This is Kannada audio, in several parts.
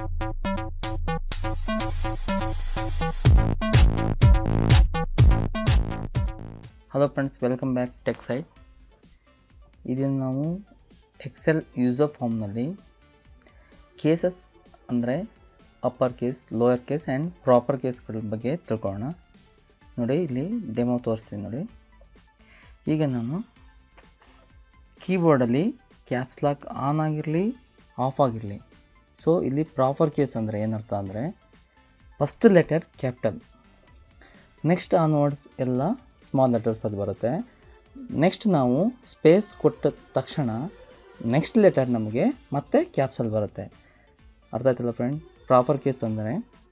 hello friends welcome back tech site ಇದನ್ನು ನಾವು ಎಕ್ಸೆಲ್ ಯೂಸರ್ ಫಾರ್ಮ್ನಲ್ಲಿ ಕೇಸಸ್ ಅಂದರೆ upper case lower case and proper ಕೇಸ್ಗಳ ಬಗ್ಗೆ ತಿಳ್ಕೊಳ್ಳೋಣ ನೋಡಿ ಇಲ್ಲಿ ಡೆಮೋ ತೋರಿಸ್ತೀನಿ ನೋಡಿ ಈಗ ನಾನು ಕೀಬೋರ್ಡಲ್ಲಿ ಕ್ಯಾಪ್ಸ್ ಲಾಕ್ ಆನ್ ಆಗಿರಲಿ ಆಫ್ ಆಗಿರಲಿ ಸೊ ಇಲ್ಲಿ ಪ್ರಾಪರ್ ಕೇಸ್ ಅಂದರೆ ಏನರ್ಥ ಅಂದರೆ first letter capital next onwards ಎಲ್ಲ ಸ್ಮಾಲ್ ಲೆಟರ್ಸ್ ಅದು ಬರುತ್ತೆ ನೆಕ್ಸ್ಟ್ ನಾವು ಸ್ಪೇಸ್ ಕೊಟ್ಟ ತಕ್ಷಣ ನೆಕ್ಸ್ಟ್ ಲೆಟರ್ ನಮಗೆ ಮತ್ತೆ ಕ್ಯಾಪ್ಸಲ್ಲಿ ಬರುತ್ತೆ ಅರ್ಥ ಆಯ್ತಲ್ಲ ಫ್ರೆಂಡ್ ಪ್ರಾಪರ್ ಕೇಸ್ ಅಂದರೆ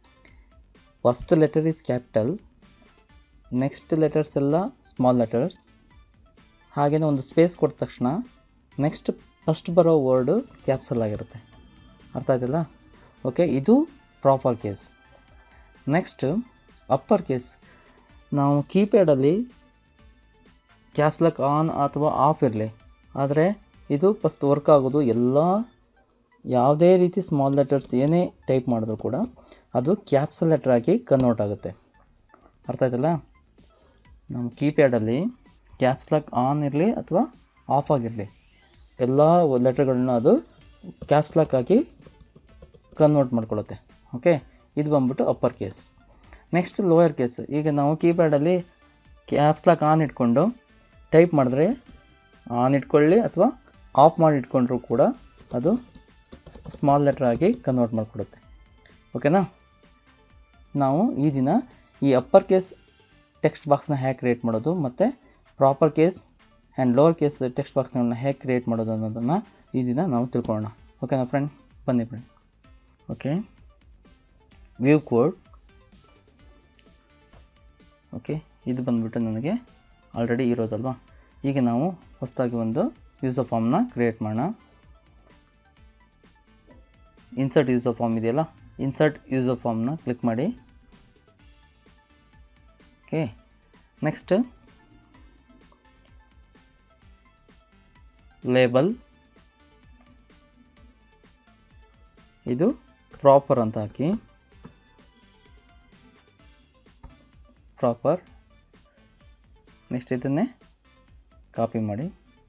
first letter is capital next letters ಎಲ್ಲ ಸ್ಮಾಲ್ ಲೆಟರ್ಸ್ ಹಾಗೆಯೇ ಒಂದು ಸ್ಪೇಸ್ ಕೊಟ್ಟ ತಕ್ಷಣ ನೆಕ್ಸ್ಟ್ ಫಸ್ಟ್ ಬರೋ ವರ್ಡು ಕ್ಯಾಪ್ಸಲ್ ಆಗಿರುತ್ತೆ ಅರ್ಥ ಆಯ್ತಲ್ಲ ಓಕೆ ಇದು proper case next upper case ನಾವು ಕೀಪ್ಯಾಡಲ್ಲಿ ಕ್ಯಾಪ್ಸ್ಲಕ್ ಆನ್ ಅಥವಾ ಆಫ್ ಇರಲಿ ಆದರೆ ಇದು ಫಸ್ಟ್ ವರ್ಕ್ ಆಗೋದು ಎಲ್ಲ ಯಾವುದೇ ರೀತಿ ಸ್ಮಾಲ್ ಲೆಟರ್ಸ್ ಏನೇ ಟೈಪ್ ಮಾಡಿದ್ರು ಕೂಡ ಅದು ಕ್ಯಾಪ್ಸಲ್ ಲೆಟರ್ ಆಗಿ ಕನ್ವರ್ಟ್ ಆಗುತ್ತೆ ಅರ್ಥ ಆಯ್ತಲ್ಲ ನಮ್ಮ ಕೀಪ್ಯಾಡಲ್ಲಿ ಕ್ಯಾಪ್ಸ್ಲಾಕ್ ಆನ್ ಇರಲಿ ಅಥವಾ ಆಫ್ ಆಗಿರಲಿ ಎಲ್ಲ ಲೆಟರ್ಗಳನ್ನ ಅದು ಕ್ಯಾಪ್ಸ್ಲಾಕ್ ಆಗಿ ಕನ್ವರ್ಟ್ ಮಾಡ್ಕೊಳ್ಳುತ್ತೆ ಓಕೆ ಇದು ಬಂದ್ಬಿಟ್ಟು upper case next lower case ಈಗ ನಾವು ಕೀಪ್ಯಾಡಲ್ಲಿ ಕ್ಯಾಪ್ಸ್ಲಾಕ್ ಆನ್ ಇಟ್ಕೊಂಡು ಟೈಪ್ ಮಾಡಿದ್ರೆ ಆನ್ ಇಟ್ಕೊಳ್ಳಿ ಅಥವಾ ಆಫ್ ಮಾಡಿ ಇಟ್ಕೊಂಡ್ರೂ ಕೂಡ ಅದು ಸ್ಮಾಲ್ ಲೆಟರ್ ಆಗಿ ಕನ್ವರ್ಟ್ ಮಾಡಿಕೊಡುತ್ತೆ ಓಕೆನಾ ನಾವು ಈ ದಿನ ಈ ಅಪ್ಪರ್ ಕೇಸ್ ಟೆಕ್ಸ್ಟ್ ಬಾಕ್ಸ್ನ ಹೇಗೆ ಕ್ರಿಯೇಟ್ ಮಾಡೋದು ಮತ್ತು proper case and lower case text ಬಾಕ್ಸ್ಗಳನ್ನ ಹೇಗೆ ಕ್ರಿಯೇಟ್ ಮಾಡೋದು ಅನ್ನೋದನ್ನು ಈ ದಿನ ನಾವು ತಿಳ್ಕೊಳ್ಳೋಣ ಓಕೆನಾ ಫ್ರೆಂಡ್ ಬನ್ನಿ friend okay view code okay ಇದು ಬಂದ್ಬಿಟ್ಟು ನನಗೆ ಆಲ್ರೆಡಿ ಇರೋದಲ್ವಾ ಈಗ ನಾವು ಹೊಸದಾಗಿ ಒಂದು ಯೂಸರ್ ಫಾರ್ಮ್ನ ಕ್ರಿಯೇಟ್ ಮಾಡೋಣ ಇನ್ಸರ್ಟ್ ಯೂಸರ್ ಫಾರ್ಮ್ ಇದೆಯಲ್ಲ ಇನ್ಸರ್ಟ್ ಯೂಸರ್ ಫಾರ್ಮ್ನ ಕ್ಲಿಕ್ ಮಾಡಿ ಓಕೆ ನೆಕ್ಸ್ಟ್ ಲೇಬಲ್ ಇದು ಪ್ರಾಪರ್ ಅಂತ ಹಾಕಿ ಪ್ರಾಪರ್ ನೆಕ್ಸ್ಟ್ ಇದನ್ನೇ ಕಾಪಿ ಮಾಡಿ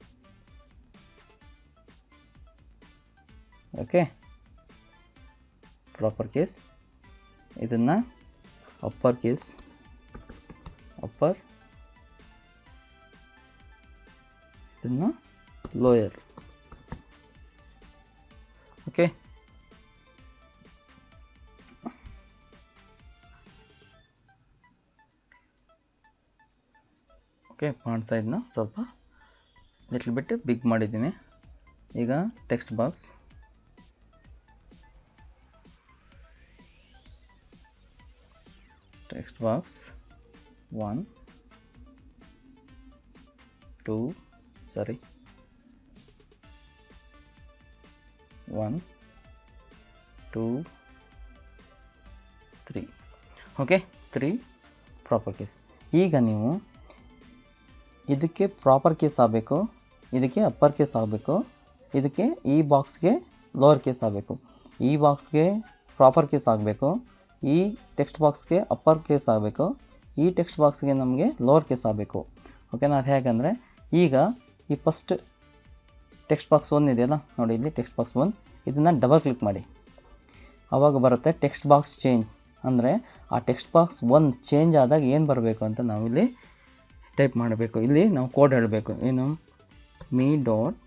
ಓಕೆ ಪ್ರಾಪರ್ ಕೇಸ್ ಇದನ್ನು ಅಪ್ಪರ್ ಕೇಸ್ ಅಪ್ಪರ್ ಇದನ್ನು ಲೋಯರ್ ಓಕೆ ಓಕೆ ಫಾಂಟ್ ಸೈಜ್ನ ಸ್ವಲ್ಪ ಲಿಟ್ಲ್ ಬಿಟ್ಟು ಬಿಗ್ ಮಾಡಿದ್ದೀನಿ ಈಗ text box text box one two sorry one two three okay three proper case ಈಗ ನೀವು ಇದಕ್ಕೆ ಪ್ರಾಪರ್ ಕೇಸ್ ಆಗಬೇಕು ಇದಕ್ಕೆ ಅಪ್ಪರ್ ಕೇಸ್ ಆಗಬೇಕು ಇದಕ್ಕೆ ಈ ಬಾಕ್ಸ್ಗೆ ಲೋವರ್ ಕೇಸ್ ಆಗಬೇಕು ಈ ಬಾಕ್ಸ್ಗೆ ಪ್ರಾಪರ್ ಕೇಸ್ ಆಗಬೇಕು ಈ ಟೆಕ್ಸ್ಟ್ ಬಾಕ್ಸ್ಗೆ ಅಪ್ಪರ್ ಕೇಸ್ ಆಗಬೇಕು ಈ ಟೆಕ್ಸ್ಟ್ ಬಾಕ್ಸ್ಗೆ ನಮಗೆ ಲೋವರ್ ಕೇಸ್ ಆಗಬೇಕು ಓಕೆನಾ ಅದು ಹೇಗಂದರೆ ಈಗ ಈ ಫಸ್ಟ್ ಟೆಕ್ಸ್ಟ್ ಬಾಕ್ಸ್ ಒನ್ ಇದೆಯಲ್ಲ ನೋಡಿ ಇಲ್ಲಿ ಟೆಕ್ಸ್ಟ್ ಬಾಕ್ಸ್ ಒನ್ ಇದನ್ನು ಡಬಲ್ ಕ್ಲಿಕ್ ಮಾಡಿ ಆವಾಗ ಬರುತ್ತೆ ಟೆಕ್ಸ್ಟ್ ಬಾಕ್ಸ್ ಚೇಂಜ್ ಅಂದರೆ ಆ ಟೆಕ್ಸ್ಟ್ ಬಾಕ್ಸ್ ಒನ್ ಚೇಂಜ್ ಆದಾಗ ಏನು ಬರಬೇಕು ಅಂತ ನಾವಿಲ್ಲಿ ಟೈಪ್ ಮಾಡಬೇಕು ಇಲ್ಲಿ ನಾವು ಕೋಡ್ ಹೇಳಬೇಕು ಏನು me dot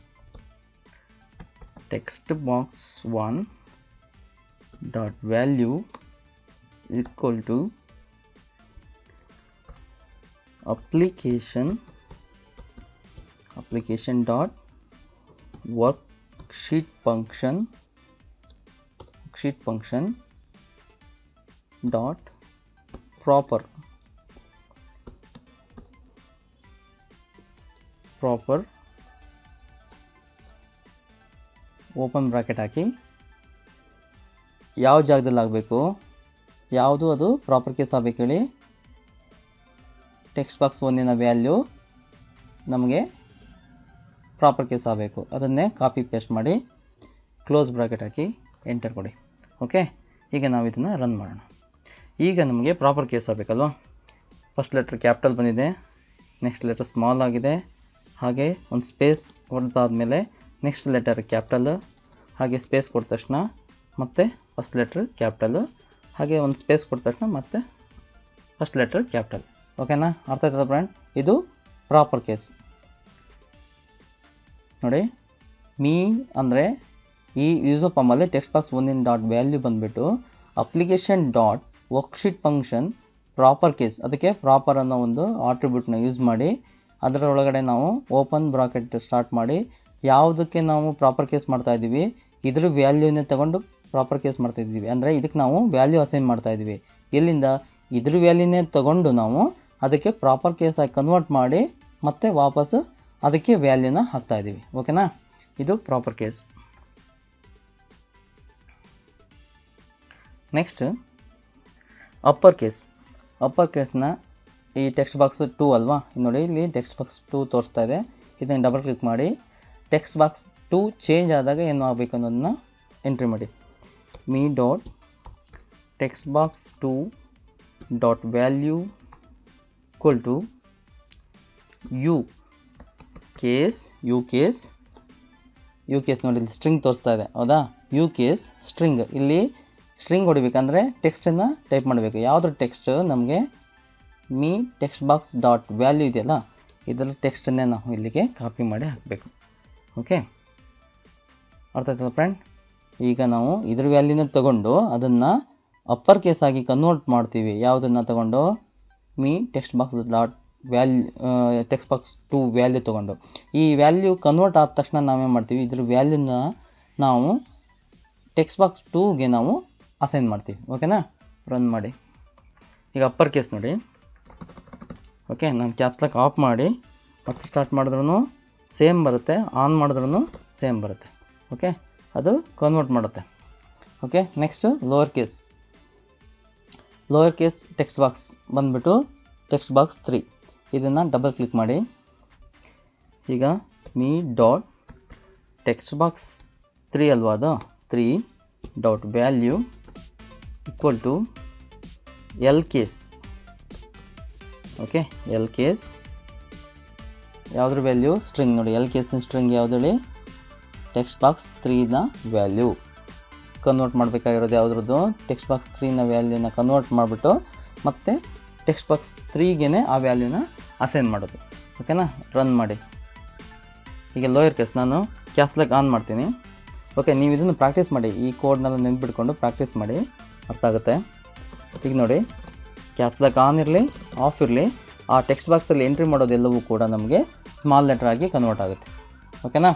text box one dot value equal to application application dot worksheet function sheet function dot proper proper open bracket ಹಾಕಿ ಯಾವ ಜಾಗದಲ್ಲಿ ಆಗಬೇಕು ಯಾವುದು ಅದು ಪ್ರಾಪರ್ ಕೇಸ್ ಆಗಬೇಕು ಹೇಳಿ ಟೆಕ್ಸ್ಟ್ ಬಾಕ್ಸ್ ಒಂದಿನ ವ್ಯಾಲ್ಯೂ ನಮಗೆ ಪ್ರಾಪರ್ ಕೇಸ್ ಆಗಬೇಕು ಅದನ್ನೇ ಕಾಪಿ ಪೇಸ್ಟ್ ಮಾಡಿ ಕ್ಲೋಸ್ ಬ್ರಾಕೆಟ್ ಹಾಕಿ ಎಂಟರ್ ಕೊಡಿ ಓಕೆ ಈಗ ನಾವು ಇದನ್ನು ರನ್ ಮಾಡೋಣ ಈಗ ನಮಗೆ ಪ್ರಾಪರ್ ಕೇಸ್ ಆಗಬೇಕಲ್ವಾ ಫಸ್ಟ್ ಲೆಟ್ರ್ ಕ್ಯಾಪಿಟಲ್ ಬಂದಿದೆ ನೆಕ್ಸ್ಟ್ ಲೆಟರ್ ಸ್ಮಾಲ್ ಆಗಿದೆ ಹಾಗೆ ಒಂದು ಸ್ಪೇಸ್ ಹೊಡೆದಾದ್ಮೇಲೆ ನೆಕ್ಸ್ಟ್ ಲೆಟರ್ ಕ್ಯಾಪಿಟಲ್ ಹಾಗೆ ಸ್ಪೇಸ್ ಕೊಟ್ಟ ತಕ್ಷಣ ಮತ್ತೆ ಫಸ್ಟ್ ಲೆಟ್ರ್ ಕ್ಯಾಪಿಟಲ್ ಹಾಗೆ ಒಂದು ಸ್ಪೇಸ್ ಕೊಟ್ಟ ತಕ್ಷಣ ಮತ್ತೆ ಫಸ್ಟ್ ಲೆಟರ್ ಕ್ಯಾಪಿಟಲ್ ಓಕೆನಾ ಅರ್ಥ ಆಯ್ತದ ಫ್ರೆಂಡ್ ಇದು ಪ್ರಾಪರ್ ಕೇಸ್ ನೋಡಿ ಮೀ ಅಂದರೆ ಈ ಯೂಸೋ ಪಮ್ಮಲ್ಲಿ ಟೆಕ್ಸ್ಟ್ ಬಾಕ್ಸ್ ಒಂದಿನ ಡಾಟ್ ವ್ಯಾಲ್ಯೂ ಬಂದುಬಿಟ್ಟು application dot worksheet function proper case ಅದಕ್ಕೆ ಪ್ರಾಪರ್ ಅನ್ನೋ ಒಂದು ಆಟ್ರಿಬ್ಯೂಟ್ನ ಯೂಸ್ ಮಾಡಿ ಅದರ ಒಳಗಡೆ ನಾವು ಓಪನ್ ಬ್ರಾಕೆಟ್ ಸ್ಟಾರ್ಟ್ ಮಾಡಿ ಯಾವುದಕ್ಕೆ ನಾವು ಪ್ರಾಪರ್ ಕೇಸ್ ಮಾಡ್ತಾ ಇದ್ದೀವಿ ಇದ್ರ ವ್ಯಾಲ್ಯೂನೇ ತಗೊಂಡು ಪ್ರಾಪರ್ ಕೇಸ್ ಮಾಡ್ತಾ ಇದ್ದೀವಿ ಅಂದರೆ ಇದಕ್ಕೆ ನಾವು ವ್ಯಾಲ್ಯೂ ಅಸೈನ್ ಮಾಡ್ತಾ ಇದ್ದೀವಿ ಎಲ್ಲಿಂದ ಇದ್ರ ವ್ಯಾಲ್ಯೂನೇ ತಗೊಂಡು ನಾವು ಅದಕ್ಕೆ ಪ್ರಾಪರ್ ಕೇಸಾಗಿ ಕನ್ವರ್ಟ್ ಮಾಡಿ ಮತ್ತೆ ವಾಪಸ್ಸು ಅದಕ್ಕೆ ವ್ಯಾಲ್ಯೂನ ಹಾಕ್ತಾ ಇದ್ದೀವಿ ಓಕೆನಾ ಇದು proper case next upper case upper ಕೇಸ್ನ ಈ ಟೆಕ್ಸ್ಟ್ ಬಾಕ್ಸ್ ಟೂ ಅಲ್ವಾ ನೋಡಿ ಇಲ್ಲಿ ಟೆಕ್ಸ್ಟ್ ಬಾಕ್ಸ್ ಟೂ ತೋರಿಸ್ತಾ ಇದೆ ಇದನ್ನು ಡಬಲ್ ಕ್ಲಿಕ್ ಮಾಡಿ ಟೆಕ್ಸ್ಟ್ ಬಾಕ್ಸ್ ಟೂ ಚೇಂಜ್ ಆದಾಗ ಏನು ಆಗಬೇಕು ಅನ್ನೋದನ್ನ ಎಂಟ್ರಿ ಮಾಡಿ me dot text box two dot value equal to U case U case U case ನೋಡಿ ಇಲ್ಲಿ ಸ್ಟ್ರಿಂಗ್ ತೋರಿಸ್ತಾ ಇದೆ ಹೌದಾ ಯು ಕೇಸ್ ಸ್ಟ್ರಿಂಗ್ ಇಲ್ಲಿ ಸ್ಟ್ರಿಂಗ್ ಹೊಡಿಬೇಕಂದ್ರೆ ಟೆಕ್ಸ್ಟನ್ನು ಟೈಪ್ ಮಾಡಬೇಕು ಯಾವುದ್ರ ಟೆಕ್ಸ್ಟ್ ನಮಗೆ me text box dot value ಇದೆಯಲ್ಲ ಇದರ ಟೆಕ್ಸ್ಟನ್ನೇ ನಾವು ಇಲ್ಲಿಗೆ ಕಾಪಿ ಮಾಡಿ ಹಾಕಬೇಕು ಓಕೆ ಅರ್ಥ ಆಯ್ತಲ್ಲ ಫ್ರೆಂಡ್ ಈಗ ನಾವು ಇದ್ರ ವ್ಯಾಲ್ಯೂನ ತಗೊಂಡು ಅದನ್ನು ಅಪ್ಪರ್ ಕೇಸ್ ಆಗಿ ಕನ್ವರ್ಟ್ ಮಾಡ್ತೀವಿ ಯಾವುದನ್ನು ತಗೊಂಡು me text box dot value text box to value ತೊಗೊಂಡು ಈ ವ್ಯಾಲ್ಯೂ ಕನ್ವರ್ಟ್ ಆದ ತಕ್ಷಣ ನಾವೇನು ಮಾಡ್ತೀವಿ ಇದ್ರ ವ್ಯಾಲ್ಯೂನ ನಾವು ಟೆಕ್ಸ್ಟ್ ಬಾಕ್ಸ್ ಟೂಗೆ ನಾವು ಅಸೈನ್ ಮಾಡ್ತೀವಿ ಓಕೆನಾ ರನ್ ಮಾಡಿ ಈಗ ಅಪ್ಪರ್ ಕೇಸ್ ನೋಡಿ ಓಕೆ ನಾನು ಕ್ಯಾಪ್ಸ್ಲಾಕ್ ಆಫ್ ಮಾಡಿ ಮತ್ತೆ ಸ್ಟಾರ್ಟ್ ಮಾಡಿದ್ರೂ ಸೇಮ್ ಬರುತ್ತೆ ಆನ್ ಮಾಡಿದ್ರೂ ಸೇಮ್ ಬರುತ್ತೆ ಓಕೆ ಅದು ಕನ್ವರ್ಟ್ ಮಾಡುತ್ತೆ okay next lower case lower case text box ಬಂದುಬಿಟ್ಟು ಟೆಕ್ಸ್ಟ್ ಬಾಕ್ಸ್ ತ್ರೀ ಇದನ್ನು ಡಬಲ್ ಕ್ಲಿಕ್ ಮಾಡಿ ಈಗ me dot text box three ಅಲ್ವಾ ಅದು three dot value equal to L case okay L case ಯಾವುದ್ರ ವ್ಯಾಲ್ಯೂ ಸ್ಟ್ರಿಂಗ್ ನೋಡಿ ಎಲ್ ಕೇಸಿನ ಸ್ಟ್ರಿಂಗ್ ಯಾವ್ದು ಹೇಳಿ ಟೆಕ್ಸ್ಟ್ ಬಾಕ್ಸ್ ತ್ರೀನ ವ್ಯಾಲ್ಯೂ ಕನ್ವರ್ಟ್ ಮಾಡಬೇಕಾಗಿರೋದು ಯಾವುದ್ರದ್ದು ಟೆಕ್ಸ್ಟ್ ಬಾಕ್ಸ್ ತ್ರೀನ ವ್ಯಾಲ್ಯೂನ ಕನ್ವರ್ಟ್ ಮಾಡಿಬಿಟ್ಟು ಮತ್ತೆ ಟೆಕ್ಸ್ಟ್ ಬಾಕ್ಸ್ ತ್ರೀಗೆ ಆ ವ್ಯಾಲ್ಯೂನ ಅಸೈನ್ ಮಾಡೋದು ಓಕೆನಾ ರನ್ ಮಾಡಿ ಈಗ ಲೋಯರ್ ಕೇಸ್ ನಾನು ಕ್ಯಾಪ್ಸ್ಲಾಕ್ ಆನ್ ಮಾಡ್ತೀನಿ ಓಕೆ ನೀವು ಇದನ್ನು ಪ್ರಾಕ್ಟೀಸ್ ಮಾಡಿ ಈ ಕೋಡ್ನೆಲ್ಲ ನೆನ್ಪಿಟ್ಕೊಂಡು ಪ್ರಾಕ್ಟೀಸ್ ಮಾಡಿ ಅರ್ಥ ಆಗುತ್ತೆ ಈಗ ನೋಡಿ ಕ್ಯಾಪ್ಸ್ಲಾಕ್ ಆನ್ ಇರಲಿ ಆಫ್ ಇರಲಿ ಆ ಟೆಕ್ಸ್ಟ್ ಬಾಕ್ಸಲ್ಲಿ ಎಂಟ್ರಿ ಮಾಡೋದೆಲ್ಲವೂ ಕೂಡ ನಮಗೆ ಸ್ಮಾಲ್ ಲೆಟರ್ ಆಗಿ ಕನ್ವರ್ಟ್ ಆಗುತ್ತೆ ಓಕೆನಾ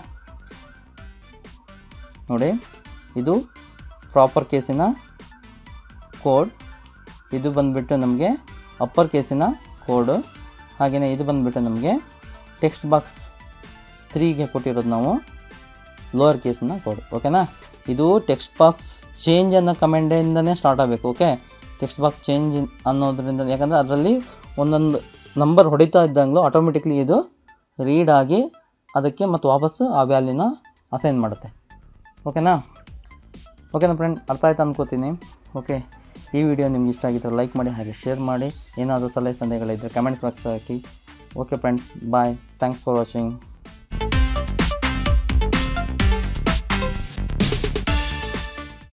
ನೋಡಿ ಇದು ಪ್ರಾಪರ್ ಕೇಸಿನ ಕೋಡ್ ಇದು ಬಂದುಬಿಟ್ಟು ನಮಗೆ ಅಪ್ಪರ್ ಕೇಸಿನ ಕೋಡು ಹಾಗೆಯೇ ಇದು ಬಂದುಬಿಟ್ಟು ನಮಗೆ ಟೆಕ್ಸ್ಟ್ ಬಾಕ್ಸ್ ತ್ರೀಗೆ ಕೊಟ್ಟಿರೋದು ನಾವು ಲೋವರ್ ಕೇಸಿನ ಕೋಡ್ ಓಕೆನಾ ಇದು ಟೆಕ್ಸ್ಟ್ ಬಾಕ್ಸ್ ಚೇಂಜ್ ಅನ್ನೋ ಕಮೆಂಡಿಂದನೇ ಸ್ಟಾರ್ಟ್ ಆಗಬೇಕು ಓಕೆ ಟೆಕ್ಸ್ಟ್ ಬಾಕ್ಸ್ ಚೇಂಜ್ ಅನ್ನೋದ್ರಿಂದ ಯಾಕಂದರೆ ಅದರಲ್ಲಿ ಒಂದೊಂದು ನಂಬರ್ ಹೊಡಿತಾ ಇದ್ದಂಗಲೂ ಆಟೋಮೆಟಿಕ್ಲಿ ಇದು ರೀಡ್ ಆಗಿ ಅದಕ್ಕೆ ಮತ್ತು ವಾಪಸ್ಸು ಆ ವ್ಯಾಲ್ಯೂನ ಅಸೈನ್ ಮಾಡುತ್ತೆ ಓಕೆನಾ ಓಕೆನಾ ಫ್ರೆಂಡ್ ಅರ್ಥ ಆಯ್ತು ಅನ್ಕೋತೀನಿ ಓಕೆ ಈ ವಿಡಿಯೋ ನಿಮ್ಗೆ ಇಷ್ಟ ಆಗಿದ್ದರೆ ಲೈಕ್ ಮಾಡಿ ಹಾಗೆ ಶೇರ್ ಮಾಡಿ ಏನಾದರೂ ಸಲಹೆ ಸಂದೇಹಗಳಿದ್ದರೆ ಕಮೆಂಟ್ಸ್ ಬಾಕ್ಸ್ ಹಾಕಿ okay friends bye thanks for watching